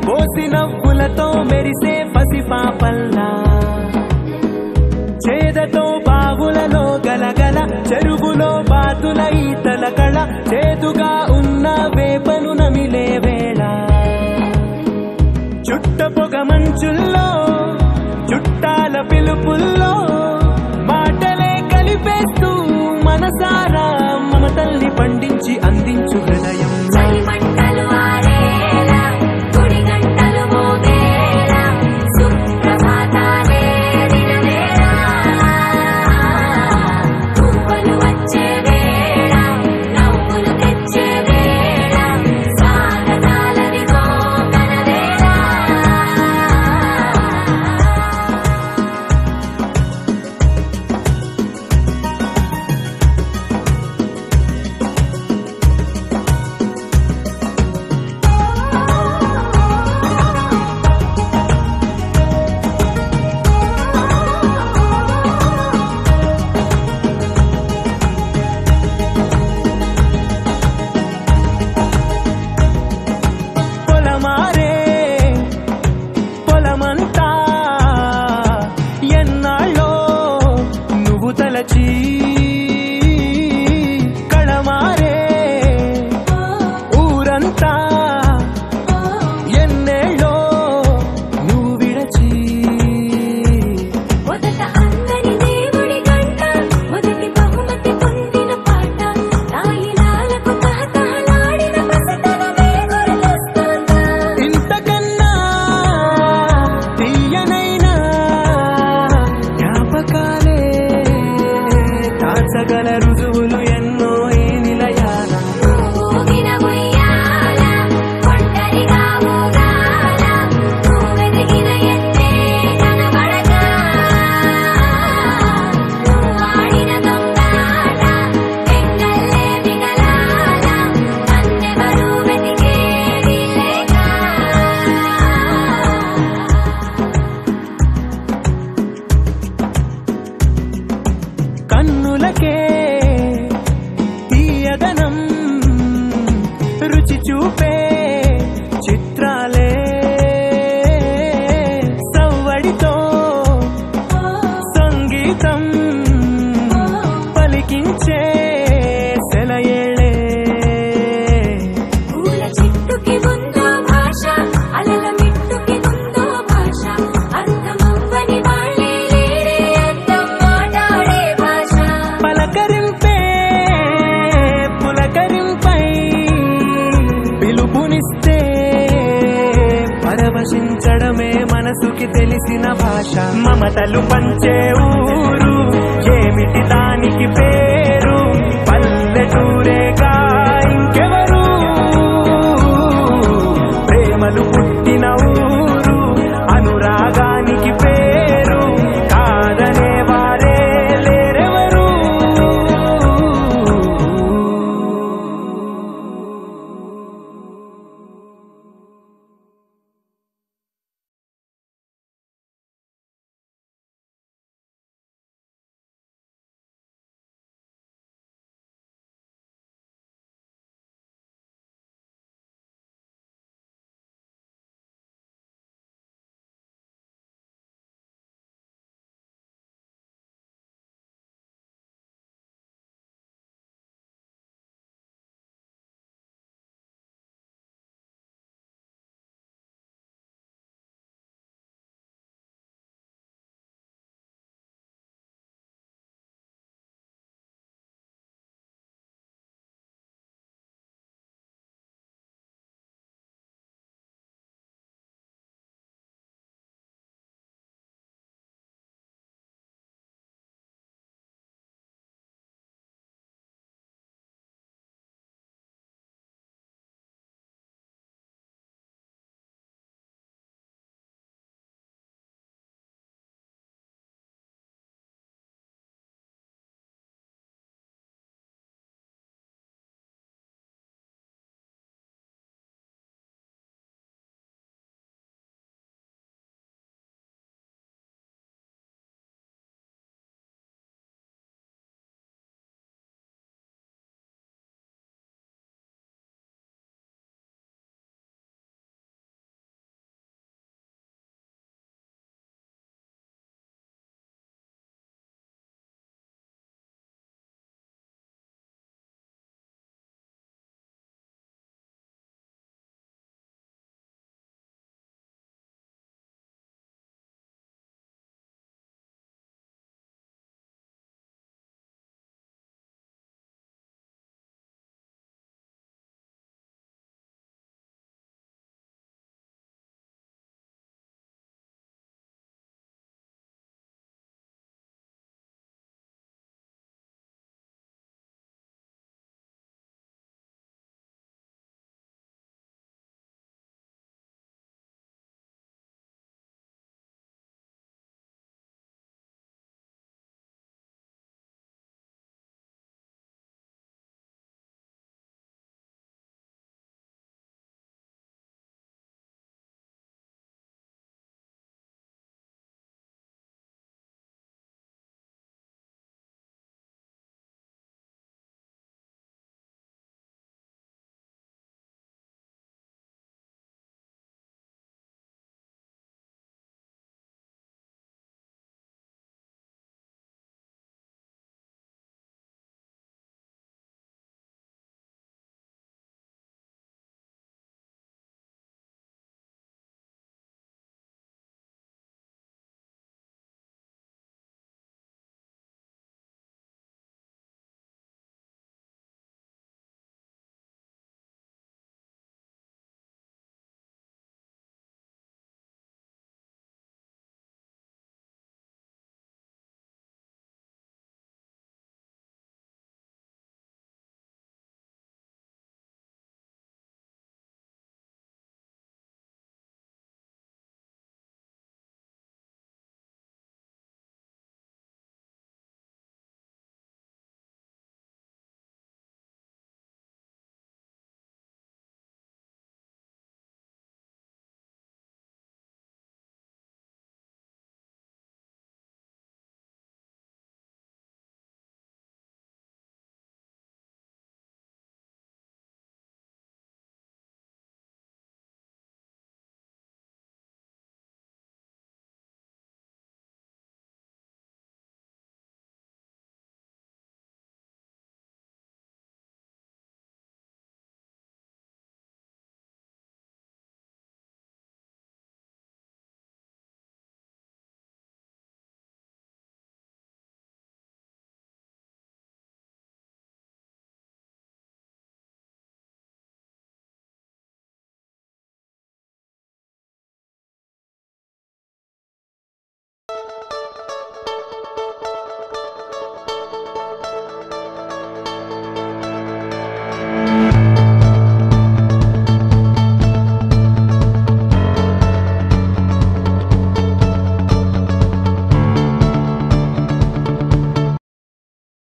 పోసి నవ్వులతో మెరిసే పసిపాపల్లా చేదతో బావులలో గలగల చెరువులో బాతుల ఈతల కళ చేదుగా ఉన్న వేపను నమిలే వేళ చుట్ట పొగ మంచుల్లో చుట్టాల పిలుపుల్లో మాటలే కలిపేస్తూ మనసారా మమతల్ని పండించి అందించు హృదయం చలి మంటలు ఆరేలా గుడి గంటలు మోగేలా సుప్రభాతాలే దినవేళ పువ్వులు వచ్చే వేళ నవ్వులు తెచ్చే వేళ సాగతాలదిగో కనవేళ పొలమారే పొలమంతా ఎన్నాళ్ళో నువ్వు తలచి కళమారే ఊరంతా ఎన్నేళ్ళో నువ్వు విడచి మొదట అందని దేవుడి గంట మొదటి బహుమతి పొందిన పాట తాయిలాలకు తహతహలాడిన పసితనమే గుర్తొస్తుందా ఇంతకన్నా తీయనైనా జ్ఞాపకాలే తాచగల రుజువులు ఎన్నో ఈ నిలయాల ఊగిన ఉయ్యాల ఒంటరిగా ఊగాల నువ్వెదిగిన ఎత్తే కనబడగా నువ్వాడిన దొంగాట ఎంగల్లే మిగలాల నన్నెవరూ వెతికేది లేక కన్నులకే తీయదనం రుచి చూపే చిత్రాలే సవ్వడితో సంగీతం పలికించే సెలయేళే పూల చెట్టుకి ఉందో భాష అలల మిట్టుకి ఉందో భాష అర్థమవ్వని వాళ్ళే లేరే అర్థం మాట్లాడే భాష పలకరింపే పులకరింపై పిలుపునిస్తే పరవశించడమే మనసుకి తెలిసిన భాష మమతలు పంచే ఊరు